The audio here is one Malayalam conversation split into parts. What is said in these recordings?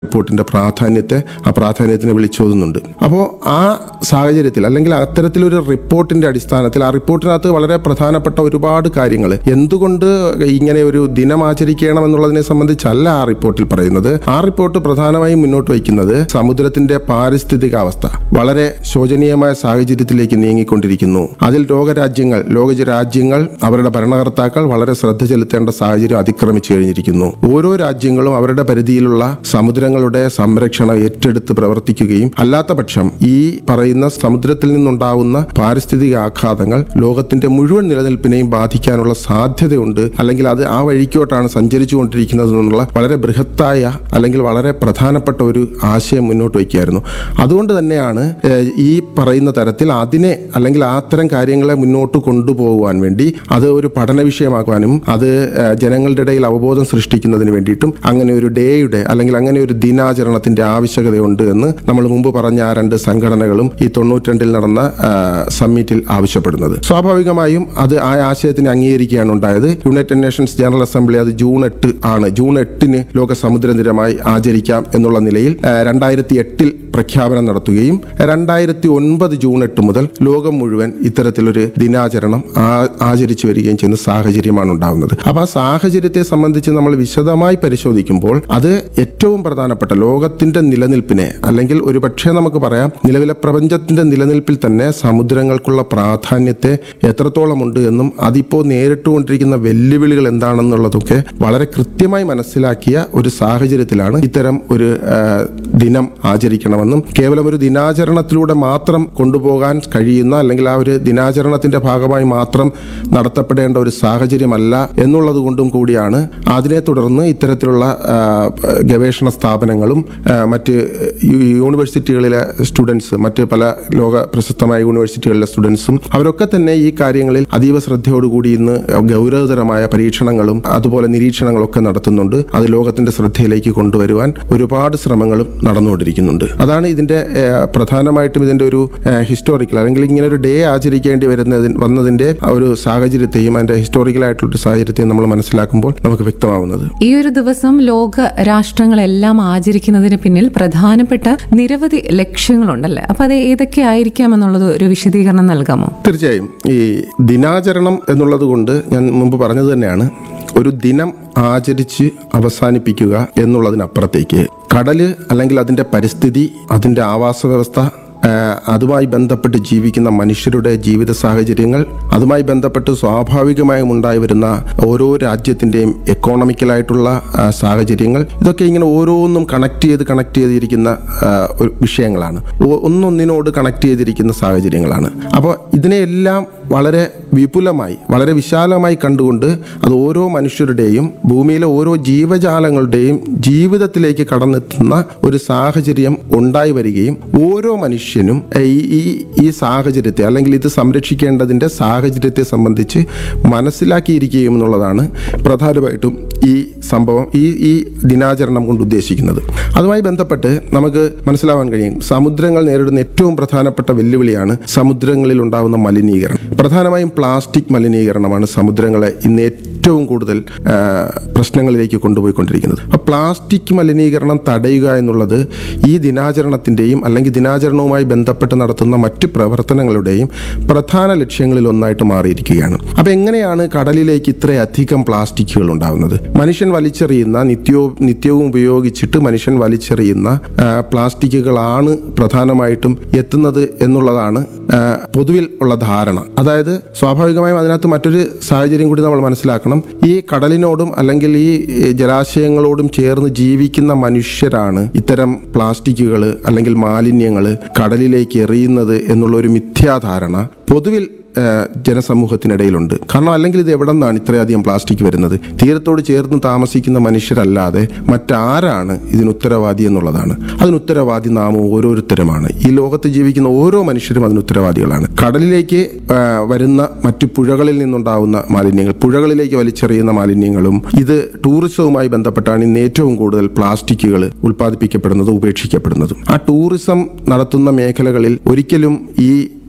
റിപ്പോർട്ടിന്റെ പ്രാധാന്യത്തെ ആ പ്രാധാന്യത്തിനെ വിളിച്ചോതുന്നുണ്ട് അപ്പോൾ ആ സാഹചര്യത്തിൽ അല്ലെങ്കിൽ അത്തരത്തിലൊരു റിപ്പോർട്ടിന്റെ അടിസ്ഥാനത്തിൽ ആ റിപ്പോർട്ടിനകത്ത് വളരെ പ്രധാനപ്പെട്ട ഒരുപാട് കാര്യങ്ങൾ എന്തുകൊണ്ട് ഇങ്ങനെ ഒരു ദിനം ആചരിക്കണം എന്നുള്ളതിനെ സംബന്ധിച്ചല്ല ആ റിപ്പോർട്ടിൽ പറയുന്നത് ആ റിപ്പോർട്ട് പ്രധാനമായും മുന്നോട്ട് വയ്ക്കുന്നത് സമുദ്രത്തിന്റെ പാരിസ്ഥിതികാവസ്ഥ വളരെ ശോചനീയമായ സാഹചര്യത്തിലേക്ക് നീങ്ങിക്കൊണ്ടിരിക്കുന്നു അതിൽ ലോകരാജ്യങ്ങൾ ലോക രാജ്യങ്ങൾ അവരുടെ ഭരണകർത്താക്കൾ വളരെ ശ്രദ്ധ ചെലുത്തേണ്ട സാഹചര്യം അതിക്രമിച്ചു കഴിഞ്ഞിരിക്കുന്നു ഓരോ രാജ്യങ്ങളും അവരുടെ പരിധിയിലുള്ള സമുദ്രങ്ങളുടെ സംരക്ഷണം ഏറ്റെടുത്ത് പ്രവർത്തിക്കുകയും അല്ലാത്ത പക്ഷം ഈ പറയുന്ന സമുദ്രത്തിൽ നിന്നുണ്ടാവുന്ന പാരിസ്ഥിതിക ആഘാതങ്ങൾ ലോകത്തിന്റെ മുഴുവൻ നിലനിൽപ്പിനെയും ബാധിക്കാനുള്ള സാധ്യതയുണ്ട് അല്ലെങ്കിൽ അത് ആ വഴിക്കോട്ടാണ് സഞ്ചരിച്ചു കൊണ്ടിരിക്കുന്നത് എന്നുള്ള വളരെ ബൃഹത്തായ അല്ലെങ്കിൽ വളരെ പ്രധാനപ്പെട്ട ഒരു ആശയം മുന്നോട്ട് വയ്ക്കുകയായിരുന്നു അതുകൊണ്ട് തന്നെയാണ് ഏഹ്, ഈ പറയുന്ന തരത്തിൽ അതിനെ അല്ലെങ്കിൽ അത്തരം കാര്യങ്ങളെ മുന്നോട്ട് കൊണ്ടുപോകുവാൻ വേണ്ടി അത് ഒരു പഠന വിഷയമാക്കുവാനും അത് ഏഹ്, ജനങ്ങളുടെ ഇടയിൽ അവബോധം സൃഷ്ടിക്കുന്നതിന് വേണ്ടിയിട്ടും അങ്ങനെ ഒരു ഡേയുടെ അല്ലെങ്കിൽ അങ്ങനെ ഒരു ദിനാചരണത്തിന്റെ ആവശ്യകതയുണ്ട് എന്ന് നമ്മൾ മുമ്പ് പറഞ്ഞ ആ രണ്ട് സംഘടനകളും ഈ തൊണ്ണൂറ്റിരണ്ടിൽ നടന്ന ആ, സമ്മിറ്റിൽ ആവശ്യപ്പെടുന്നത് സ്വാഭാവികമായും അത് ആ ആശയത്തിനെ അംഗീകരിക്കുകയാണ് ഉണ്ടായത് യുണൈറ്റഡ് നേഷൻസ് ജനറൽ അസംബ്ലി അത് ജൂൺ എട്ട് ആണ് ജൂൺ എട്ടിന് ലോക സമുദ്ര ദിനമായി ആചരിക്കാം എന്നുള്ള നിലയിൽ രണ്ടായിരത്തി എട്ടിൽ പ്രഖ്യാപനം നടത്തുകയും രണ്ടായിരത്തി ഒൻപത് ജൂൺ എട്ട് മുതൽ ലോകം മുഴുവൻ ഇത്തരത്തിലൊരു ദിനാചരണം ആ- ആചരിച്ചു വരികയും ചെയ്യുന്ന സാഹചര്യമാണ് ഉണ്ടാകുന്നത് അപ്പൊ ആ സാഹചര്യത്തെ സംബന്ധിച്ച് നമ്മൾ വിശദമായി പരിശോധിക്കുമ്പോൾ അത് ഏറ്റവും പ്രധാനപ്പെട്ട ലോകത്തിന്റെ നിലനിൽപ്പിനെ അല്ലെങ്കിൽ ഒരു പക്ഷേ നമുക്ക് പറയാം നിലവിലെ പ്രപഞ്ചത്തിന്റെ നിലനിൽപ്പിൽ തന്നെ സമുദ്രങ്ങൾക്കുള്ള പ്രാധാന്യത്തെ എത്രത്തോളമുണ്ട് എന്നും അതിപ്പോൾ നേരിട്ടുകൊണ്ടിരിക്കുന്ന വെല്ലുവിളികൾ എന്താണെന്നുള്ളതൊക്കെ വളരെ കൃത്യമായി മനസ്സിലാക്കിയ ഒരു സാഹചര്യത്തിലാണ് ഇത്തരം ഒരു ആ, ദിനം ആചരിക്കണമെന്നും കേവലം ഒരു ദിനാചരണത്തിലൂടെ മാത്രം കൊണ്ടുപോകാൻ കഴിയുന്ന അല്ലെങ്കിൽ ആ ഒരു ദിനാചരണത്തിന്റെ ഭാഗമായി മാത്രം നടത്തപ്പെടേണ്ട ഒരു സാഹചര്യമല്ല എന്നുള്ളത് കൊണ്ടും കൂടിയാണ് അതിനെ തുടർന്ന് ഇത്തരത്തിലുള്ള ആ, ഗവേഷണ സ്ഥാപനങ്ങളും ആ, മറ്റ് യു- യൂണിവേഴ്സിറ്റികളിലെ സ്റ്റുഡൻസ് മറ്റ് പല ലോക പ്രശസ്തമായ യൂണിവേഴ്സിറ്റികളിലെ സ്റ്റുഡൻസും അവരൊക്കെ തന്നെ ഈ കാര്യങ്ങളിൽ അതീവ ശ്രദ്ധയോടുകൂടി ഇന്ന് ഗൗരവതരമായ പരീക്ഷണങ്ങളും അതുപോലെ നിരീക്ഷണങ്ങളും ഒക്കെ നടത്തുന്നുണ്ട് അത് ലോകത്തിന്റെ ശ്രദ്ധയിലേക്ക് കൊണ്ടുവരുവാൻ ഒരുപാട് ശ്രമങ്ങളും നടന്നുകൊണ്ടിരിക്കുന്നുണ്ട് അതാണ് ഇതിന്റെ ഏഹ്, പ്രധാനമായിട്ടും ഇതിന്റെ ഒരു ഹിസ്റ്റോറിക്കൽ അല്ലെങ്കിൽ ഇങ്ങനെ ഒരു ഡേ ആചരിക്കേണ്ടി വരുന്നതിന് വന്നതിന്റെ ആ ഒരു സാഹചര്യത്തെയും അതിന്റെ ഹിസ്റ്റോറിക്കൽ ആയിട്ടുള്ള ഒരു സാഹചര്യത്തെയും നമ്മൾ മനസ്സിലാക്കുമ്പോൾ നമുക്ക് വ്യക്തമാവുന്നത് ഈ ഒരു ദിവസം ലോക രാഷ്ട്രങ്ങളെല്ലാം ആചരിക്കുന്നതിന് പിന്നിൽ പ്രധാനപ്പെട്ട നിരവധി ലക്ഷ്യങ്ങളുണ്ടല്ലേ അപ്പൊ അത് ഏതൊക്കെ ആയിരിക്കാം എന്നുള്ളത് ഒരു വിശദീകരണം നൽകാമോ തീർച്ചയായും ഈ ദിനാചരണം എന്നുള്ളത് കൊണ്ട് ഞാൻ മുമ്പ് പറഞ്ഞത് തന്നെയാണ് ഒരു ദിനം ആചരിച്ച് അവസാനിപ്പിക്കുക എന്നുള്ളതിനപ്പുറത്തേക്ക് കടല് അല്ലെങ്കിൽ അതിൻ്റെ പരിസ്ഥിതി അതിൻ്റെ ആവാസ വ്യവസ്ഥ ആ, അതുമായി ബന്ധപ്പെട്ട് ജീവിക്കുന്ന മനുഷ്യരുടെ ജീവിത സാഹചര്യങ്ങൾ അതുമായി ബന്ധപ്പെട്ട് സ്വാഭാവികമായും ഉണ്ടായി വരുന്ന ഓരോ രാജ്യത്തിൻ്റെയും എക്കോണമിക്കലായിട്ടുള്ള ആ, സാഹചര്യങ്ങൾ ഇതൊക്കെ ഇങ്ങനെ ഓരോന്നും കണക്ട് ചെയ്ത് കണക്ട് ചെയ്തിരിക്കുന്ന ആ, ഒരു വിഷയങ്ങളാണ് ഒ- ഒന്നൊന്നിനോട് കണക്ട് ചെയ്തിരിക്കുന്ന സാഹചര്യങ്ങളാണ് അപ്പോൾ ഇതിനെയെല്ലാം വളരെ വിപുലമായി വളരെ വിശാലമായി കണ്ടുകൊണ്ട് അത് ഓരോ മനുഷ്യരുടെയും ഭൂമിയിലെ ഓരോ ജീവജാലങ്ങളുടെയും ജീവിതത്തിലേക്ക് കടന്നെത്തുന്ന ഒരു സാഹചര്യം ഉണ്ടായി വരികയും ഓരോ മനുഷ്യനും ഏഹ്, ഈ ഈ ഈ സാഹചര്യത്തെ അല്ലെങ്കിൽ ഇത് സംരക്ഷിക്കേണ്ടതിൻ്റെ സാഹചര്യത്തെ സംബന്ധിച്ച് മനസ്സിലാക്കിയിരിക്കുകയും എന്നുള്ളതാണ് പ്രധാനമായിട്ടും ഈ സംഭവം ഈ ഈ ദിനാചരണം കൊണ്ട് ഉദ്ദേശിക്കുന്നത് അതുമായി ബന്ധപ്പെട്ട് നമുക്ക് മനസ്സിലാവാൻ കഴിയും സമുദ്രങ്ങൾ നേരിടുന്ന ഏറ്റവും പ്രധാനപ്പെട്ട വെല്ലുവിളിയാണ് സമുദ്രങ്ങളിൽ ഉണ്ടാകുന്ന മലിനീകരണം പ്രധാനമായും പ്ലാസ്റ്റിക് മലിനീകരണമാണ് സമുദ്രങ്ങളെ ഇന്ന് ഏറ്റവും കൂടുതൽ ആ, പ്രശ്നങ്ങളിലേക്ക് കൊണ്ടുപോയിക്കൊണ്ടിരിക്കുന്നത് അപ്പോൾ പ്ലാസ്റ്റിക് മലിനീകരണം തടയുക എന്നുള്ളത് ഈ ദിനാചരണത്തിൻ്റെയും അല്ലെങ്കിൽ ദിനാചരണവുമായി ബന്ധപ്പെട്ട് നടത്തുന്ന മറ്റ് പ്രവർത്തനങ്ങളുടെയും പ്രധാന ലക്ഷ്യങ്ങളിൽ ഒന്നായിട്ട് മാറിയിരിക്കുകയാണ് അപ്പോൾ എങ്ങനെയാണ് കടലിലേക്ക് ഇത്രയധികം പ്ലാസ്റ്റിക്കുകൾ ഉണ്ടാകുന്നത് മനുഷ്യൻ വലിച്ചെറിയുന്ന നിത്യവും നിത്യവും ഉപയോഗിച്ചിട്ട് മനുഷ്യൻ വലിച്ചെറിയുന്ന ആ, പ്ലാസ്റ്റിക്കുകളാണ് പ്രധാനമായിട്ടും എത്തുന്നത് എന്നുള്ളതാണ് ആ, പൊതുവിൽ ഉള്ള ധാരണ അതായത് സ്വാഭാവികമായും അതിനകത്ത് മറ്റൊരു സാഹചര്യം കൂടി നമ്മൾ മനസ്സിലാക്കണം ഈ കടലിനോടും അല്ലെങ്കിൽ ഈ ഏ, ജലാശയങ്ങളോടും ചേർന്ന് ജീവിക്കുന്ന മനുഷ്യരാണ് ഇത്തരം പ്ലാസ്റ്റിക്കുകൾ അല്ലെങ്കിൽ മാലിന്യങ്ങൾ കടലിലേക്ക് എറിയുന്നത് എന്നുള്ള ഒരു മിഥ്യാധാരണ പൊതുവിൽ ആ, ജനസമൂഹത്തിനിടയിലുണ്ട് കാരണം അല്ലെങ്കിൽ ഇത് എവിടെ നിന്നാണ് ഇത്രയധികം പ്ലാസ്റ്റിക് വരുന്നത് തീരത്തോട് ചേർന്ന് താമസിക്കുന്ന മനുഷ്യരല്ലാതെ മറ്റാരാണ് ഇതിന് ഉത്തരവാദി എന്നുള്ളതാണ് അതിന് ഉത്തരവാദി നാം ഓരോരുത്തരുമാണ് ഈ ലോകത്ത് ജീവിക്കുന്ന ഓരോ മനുഷ്യരും അതിന് ഉത്തരവാദികളാണ് കടലിലേക്ക് ആ, വരുന്ന മറ്റു പുഴകളിൽ നിന്നുണ്ടാവുന്ന മാലിന്യങ്ങൾ പുഴകളിലേക്ക് വലിച്ചെറിയുന്ന മാലിന്യങ്ങളും ഇത് ടൂറിസവുമായി ബന്ധപ്പെട്ടാണ് ഇന്ന് ഏറ്റവും കൂടുതൽ പ്ലാസ്റ്റിക്കുകൾ ഉൽപ്പാദിപ്പിക്കപ്പെടുന്നതും ഉപേക്ഷിക്കപ്പെടുന്നതും ആ ടൂറിസം നടത്തുന്ന മേഖലകളിൽ ഒരിക്കലും ഈ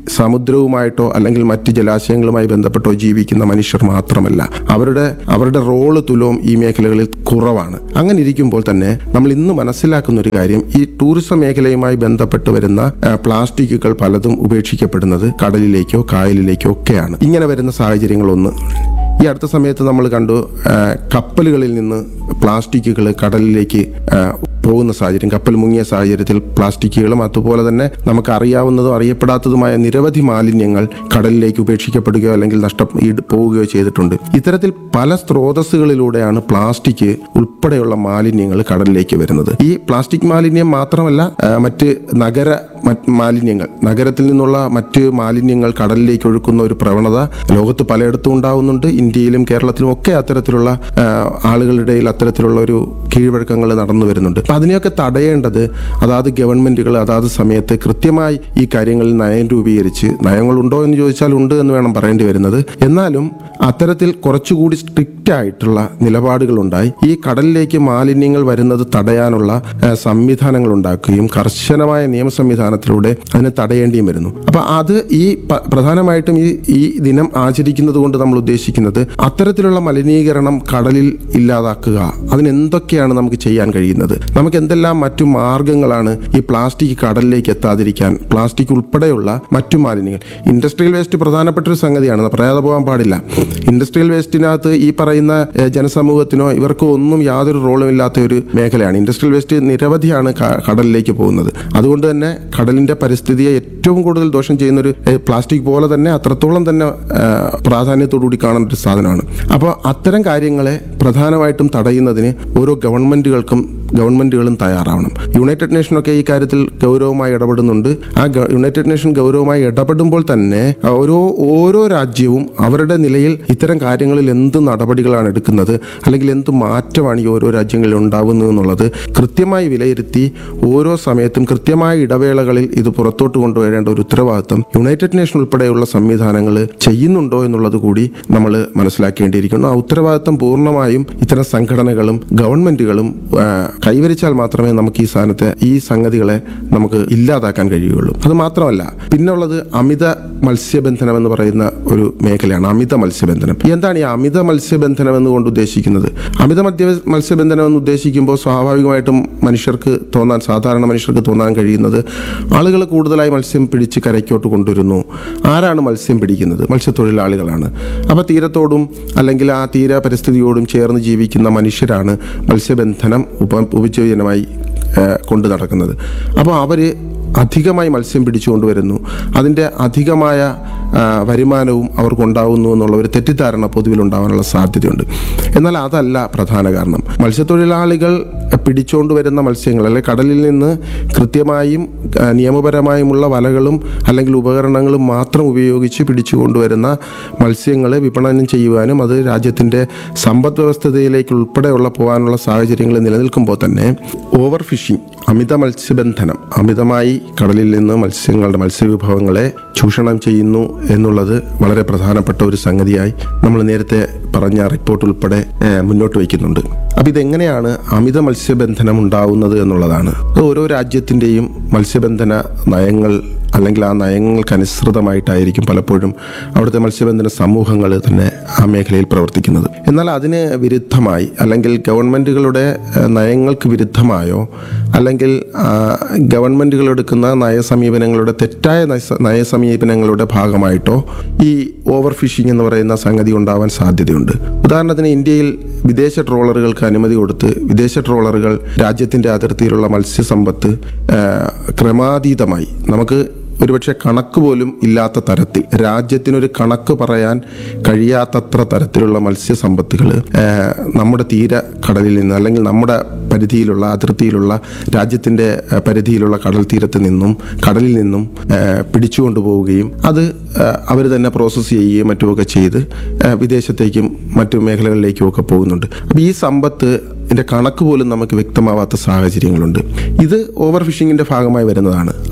സമുദ്രവുമായിട്ടോ അല്ലെങ്കിൽ മറ്റ് ജലാശയങ്ങളുമായി ബന്ധപ്പെട്ടോ ജീവിക്കുന്ന മനുഷ്യർ മാത്രമല്ല അവരുടെ അവരുടെ റോള് തുലവും ഈ മേഖലകളിൽ കുറവാണ് അങ്ങനെ ഇരിക്കുമ്പോൾ തന്നെ നമ്മൾ ഇന്ന് മനസ്സിലാക്കുന്ന ഒരു കാര്യം ഈ ടൂറിസം മേഖലയുമായി ബന്ധപ്പെട്ട് വരുന്ന ആ, പ്ലാസ്റ്റിക്കുകൾ പലതും ഉപേക്ഷിക്കപ്പെടുന്നത് കടലിലേക്കോ കായലിലേക്കോ ഒക്കെയാണ് ഇങ്ങനെ വരുന്ന സാഹചര്യങ്ങളൊന്ന് ഈ അടുത്ത സമയത്ത് നമ്മൾ കണ്ടു ആ, കപ്പലുകളിൽ നിന്ന് പ്ലാസ്റ്റിക്കുകൾ കടലിലേക്ക് ആ, പോകുന്ന സാഹചര്യം കപ്പൽ മുങ്ങിയ സാഹചര്യത്തിൽ പ്ലാസ്റ്റിക്കുകളും അതുപോലെ തന്നെ നമുക്ക് അറിയാവുന്നതും അറിയപ്പെടാത്തതുമായ നിരവധി മാലിന്യങ്ങൾ കടലിലേക്ക് ഉപേക്ഷിക്കപ്പെടുകയോ അല്ലെങ്കിൽ നഷ്ട ഈട് പോവുകയോ ചെയ്തിട്ടുണ്ട് ഇത്തരത്തിൽ പല സ്രോതസ്സുകളിലൂടെയാണ് പ്ലാസ്റ്റിക് ഉൾപ്പെടെയുള്ള മാലിന്യങ്ങൾ കടലിലേക്ക് വരുന്നത് ഈ പ്ലാസ്റ്റിക് മാലിന്യം മാത്രമല്ല ആ, മറ്റ് നഗര മറ്റ് മാലിന്യങ്ങൾ നഗരത്തിൽ നിന്നുള്ള മറ്റ് മാലിന്യങ്ങൾ കടലിലേക്ക് ഒഴുക്കുന്ന ഒരു പ്രവണത ലോകത്ത് പലയിടത്തും ഉണ്ടാവുന്നുണ്ട് ഇന്ത്യയിലും കേരളത്തിലും ഒക്കെ അത്തരത്തിലുള്ള ആ, ആളുകളുടെ ഇടയിൽ അത്തരത്തിലുള്ള ഒരു കീഴ്വഴക്കങ്ങൾ നടന്നു വരുന്നുണ്ട് അപ്പൊ അതിനെയൊക്കെ തടയേണ്ടത് അതാത് ഗവൺമെന്റുകൾ അതാത് സമയത്ത് കൃത്യമായി ഈ കാര്യങ്ങളിൽ നയം രൂപീകരിച്ച് നയങ്ങളുണ്ടോ എന്ന് ചോദിച്ചാൽ ഉണ്ട് എന്ന് വേണം പറയേണ്ടി വരുന്നത് എന്നാലും അത്തരത്തിൽ കുറച്ചുകൂടി സ്ട്രിക്റ്റ് ആയിട്ടുള്ള നിലപാടുകളുണ്ടായി ഈ കടലിലേക്ക് മാലിന്യങ്ങൾ വരുന്നത് തടയാനുള്ള ആ, സംവിധാനങ്ങൾ ഉണ്ടാക്കുകയും കർശനമായ നിയമ സംവിധാനത്തിലൂടെ അതിനെ തടയേണ്ടിയും വരുന്നു അപ്പൊ അത് ഈ പ- പ്രധാനമായിട്ടും ഈ ഈ ദിനം ആചരിക്കുന്നത് കൊണ്ട് നമ്മൾ ഉദ്ദേശിക്കുന്നത് അത്തരത്തിലുള്ള മലിനീകരണം കടലിൽ ഇല്ലാതാക്കുക അതിന് എന്തൊക്കെയാണ് നമുക്ക് ചെയ്യാൻ കഴിയുന്നത് നമുക്ക് എന്തെല്ലാം മറ്റു മാർഗങ്ങളാണ് ഈ പ്ലാസ്റ്റിക് കടലിലേക്ക് എത്താതിരിക്കാൻ പ്ലാസ്റ്റിക് ഉൾപ്പെടെയുള്ള മറ്റു മാലിന്യങ്ങൾ ഇൻഡസ്ട്രിയൽ വേസ്റ്റ് പ്രധാനപ്പെട്ട ഒരു സംഗതിയാണ് പറയാതെ പോകാൻ പാടില്ല ഇൻഡസ്ട്രിയൽ വേസ്റ്റിനകത്ത് ഈ പറയുന്ന ഏഹ്, ജനസമൂഹത്തിനോ ഇവർക്കോ ഒന്നും യാതൊരു റോളും ഇല്ലാത്ത ഒരു മേഖലയാണ് ഇൻഡസ്ട്രിയൽ വേസ്റ്റ് നിരവധിയാണ് ക- കടലിലേക്ക് പോകുന്നത് അതുകൊണ്ട് തന്നെ കടലിന്റെ പരിസ്ഥിതിയെ ഏറ്റവും കൂടുതൽ ദോഷം ചെയ്യുന്ന ഒരു ഏഹ്, പ്ലാസ്റ്റിക് പോലെ തന്നെ അത്രത്തോളം തന്നെ ഏഹ്, പ്രാധാന്യത്തോടുകൂടി കാണുന്ന ഒരു സാധനമാണ് അപ്പോൾ അത്തരം കാര്യങ്ങളെ പ്രധാനമായിട്ടും തടയുന്നതിന് ഓരോ ഗവൺമെന്റുകൾക്കും ഗവൺമെന്റുകളും തയ്യാറാവണം യുണൈറ്റഡ് നേഷനൊക്കെ ഈ കാര്യത്തിൽ ഗൗരവമായി ഇടപെടുന്നുണ്ട് ആ ഗ- യുണൈറ്റഡ് നേഷൻ ഗൗരവമായി ഇടപെടുമ്പോൾ തന്നെ ഓരോ ഓരോ രാജ്യവും അവരുടെ നിലയിൽ ഇത്തരം കാര്യങ്ങളിൽ എന്ത് നടപടികളാണ് എടുക്കുന്നത് അല്ലെങ്കിൽ എന്ത് മാറ്റമാണ് ഈ ഓരോ രാജ്യങ്ങളിൽ ഉണ്ടാവുന്നത് എന്നുള്ളത് കൃത്യമായി വിലയിരുത്തി ഓരോ സമയത്തും കൃത്യമായ ഇടവേളകളിൽ ഇത് പുറത്തോട്ട് കൊണ്ടുവരേണ്ട ഒരു ഉത്തരവാദിത്വം യുണൈറ്റഡ് നേഷൻ ഉൾപ്പെടെയുള്ള സംവിധാനങ്ങൾ ചെയ്യുന്നുണ്ടോ എന്നുള്ളത് കൂടി നമ്മൾ മനസ്സിലാക്കേണ്ടിയിരിക്കുന്നു ആ ഉത്തരവാദിത്വം പൂർണ്ണമായും ഇത്തരം സംഘടനകളും ഗവൺമെന്റുകളും ആ, കൈവരിച്ചാൽ മാത്രമേ നമുക്ക് ഈ സാധനത്തെ ഈ സംഗതികളെ നമുക്ക് ഇല്ലാതാക്കാൻ കഴിയുകയുള്ളൂ അത് മാത്രമല്ല പിന്നുള്ളത് അമിത മത്സ്യബന്ധനം എന്ന് പറയുന്ന ഒരു മേഖലയാണ് അമിത മത്സ്യബന്ധനം എന്താണ് ഈ അമിത മത്സ്യബന്ധനം എന്നുകൊണ്ട് ഉദ്ദേശിക്കുന്നത് അമിത മദ്യ മത്സ്യബന്ധനം എന്ന് ഉദ്ദേശിക്കുമ്പോൾ സ്വാഭാവികമായിട്ടും മനുഷ്യർക്ക് തോന്നാൻ സാധാരണ മനുഷ്യർക്ക് തോന്നാൻ കഴിയുന്നത് ആളുകൾ കൂടുതലായി മത്സ്യം പിടിച്ച് കരയ്ക്കോട്ട് കൊണ്ടുവരുന്നു ആരാണ് മത്സ്യം പിടിക്കുന്നത് മത്സ്യത്തൊഴിലാളികളാണ് അപ്പോൾ തീരത്തോടും അല്ലെങ്കിൽ ആ തീര പരിസ്ഥിതിയോടും ചേർന്ന് ജീവിക്കുന്ന മനുഷ്യരാണ് മത്സ്യബന്ധനം ഉപ ഉപജീവനമായി ഏഹ്, കൊണ്ടു നടക്കുന്നത് അപ്പോൾ അവർ അധികമായി മത്സ്യം പിടിച്ചുകൊണ്ടുവരുന്നു അതിൻ്റെ അധികമായ ആ, വരുമാനവും അവർക്കുണ്ടാവുന്നു എന്നുള്ള ഒരു തെറ്റിദ്ധാരണ പൊതുവിൽ ഉണ്ടാവാനുള്ള സാധ്യതയുണ്ട് എന്നാൽ അതല്ല പ്രധാന കാരണം മത്സ്യത്തൊഴിലാളികൾ പിടിച്ചുകൊണ്ട് വരുന്ന മത്സ്യങ്ങൾ അല്ലെങ്കിൽ കടലിൽ നിന്ന് കൃത്യമായും ആ, നിയമപരമായുമുള്ള വലകളും അല്ലെങ്കിൽ ഉപകരണങ്ങളും മാത്രം ഉപയോഗിച്ച് പിടിച്ചു കൊണ്ടുവരുന്ന മത്സ്യങ്ങളെ വിപണനം ചെയ്യുവാനും അത് രാജ്യത്തിൻ്റെ സമ്പദ് വ്യവസ്ഥതയിലേക്ക് ഉൾപ്പെടെയുള്ള പോകാനുള്ള സാഹചര്യങ്ങൾ നിലനിൽക്കുമ്പോൾ തന്നെ ഓവർ ഫിഷിംഗ് അമിത മത്സ്യബന്ധനം അമിതമായി കടലിൽ നിന്ന് മത്സ്യങ്ങളുടെ മത്സ്യവിഭവങ്ങളെ ചൂഷണം ചെയ്യുന്നു എന്നുള്ളത് വളരെ പ്രധാനപ്പെട്ട ഒരു സംഗതിയായി നമ്മൾ നേരത്തെ പറഞ്ഞ റിപ്പോർട്ട് ഉൾപ്പെടെ ഏഹ്, മുന്നോട്ട് വയ്ക്കുന്നുണ്ട് അപ്പം ഇതെങ്ങനെയാണ് അമിത മത്സ്യബന്ധനം ഉണ്ടാവുന്നത് എന്നുള്ളതാണ് അത് ഓരോ രാജ്യത്തിൻ്റെയും മത്സ്യബന്ധന നയങ്ങൾ അല്ലെങ്കിൽ ആ നയങ്ങൾക്കനുസൃതമായിട്ടായിരിക്കും പലപ്പോഴും അവിടുത്തെ മത്സ്യബന്ധന സമൂഹങ്ങൾ തന്നെ ആ മേഖലയിൽ പ്രവർത്തിക്കുന്നത് എന്നാൽ അതിന് വിരുദ്ധമായി അല്ലെങ്കിൽ ഗവൺമെൻറ്റുകളുടെ ഏഹ്, നയങ്ങൾക്ക് വിരുദ്ധമായോ അല്ലെങ്കിൽ ആ, ഗവൺമെൻറ്റുകൾ എടുക്കുന്ന നയസമീപനങ്ങളുടെ തെറ്റായ നയസ- നയസമീപനങ്ങളുടെ ഭാഗമായിട്ടോ ഈ ഓവർ ഫിഷിംഗ് എന്ന് പറയുന്ന സംഗതി ഉണ്ടാവാൻ സാധ്യതയുണ്ട് ഉദാഹരണത്തിന് ഇന്ത്യയിൽ വിദേശ ട്രോളറുകൾക്ക് അനുമതി കൊടുത്ത് വിദേശ ട്രോളറുകൾ രാജ്യത്തിൻ്റെ അതിർത്തിയിലുള്ള മത്സ്യസമ്പത്ത് ആ, ക്രമാതീതമായി നമുക്ക് ഒരുപക്ഷെ കണക്ക് പോലും ഇല്ലാത്ത തരത്തിൽ രാജ്യത്തിനൊരു കണക്ക് പറയാൻ കഴിയാത്തത്ര തരത്തിലുള്ള മത്സ്യസമ്പത്തുകൾ നമ്മുടെ തീര കടലിൽ നിന്ന് അല്ലെങ്കിൽ നമ്മുടെ പരിധിയിലുള്ള അതിർത്തിയിലുള്ള രാജ്യത്തിൻ്റെ ആ, പരിധിയിലുള്ള കടൽ തീരത്ത് നിന്നും കടലിൽ നിന്നും ആ, പിടിച്ചുകൊണ്ടു പോവുകയും അത് അവർ തന്നെ പ്രോസസ്സ് ചെയ്യുകയും മറ്റുമൊക്കെ ചെയ്ത് ആ, വിദേശത്തേക്കും മറ്റു മേഖലകളിലേക്കും ഒക്കെ പോകുന്നുണ്ട് അപ്പോൾ ഈ സമ്പത്ത് ഇതിന്റെ കണക്ക് പോലും നമുക്ക് വ്യക്തമാവാത്ത സാഹചര്യങ്ങളുണ്ട് ഇത് ഓവർ ഫിഷിങ്ങിന്റെ ഭാഗമായി വരുന്നതാണ് അപ്പം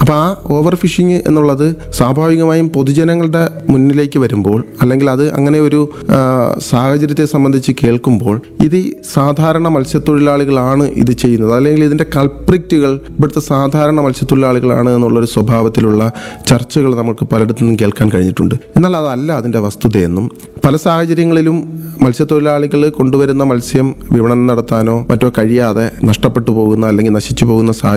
അപ്പോൾ ആ ഓവർ ഫിഷിംഗ് എന്നുള്ളത് സ്വാഭാവികമായും പൊതുജനങ്ങളുടെ മുന്നിലേക്ക് വരുമ്പോൾ അല്ലെങ്കിൽ അത് അങ്ങനെ ഒരു ആ, സാഹചര്യത്തെ സംബന്ധിച്ച് കേൾക്കുമ്പോൾ ഇത് ഈ സാധാരണ മത്സ്യത്തൊഴിലാളികളാണ് ഇത് ചെയ്യുന്നത് അല്ലെങ്കിൽ ഇതിന്റെ കൾപ്രിക്റ്റുകൾ ഇവിടുത്തെ സാധാരണ മത്സ്യത്തൊഴിലാളികളാണ് എന്നുള്ളൊരു സ്വഭാവത്തിലുള്ള ചർച്ചകൾ നമുക്ക് പലയിടത്തു നിന്നും കേൾക്കാൻ കഴിഞ്ഞിട്ടുണ്ട് എന്നാൽ അതല്ല അതിന്റെ വസ്തുതയെന്നും പല സാഹചര്യങ്ങളിലും മത്സ്യത്തൊഴിലാളികൾ കൊണ്ടുവരുന്ന മത്സ്യം വിപണനം നടത്താനോ മറ്റോ കഴിയാതെ നഷ്ടപ്പെട്ടു പോകുന്ന അല്ലെങ്കിൽ നശിച്ചു പോകുന്ന സാഹചര്യം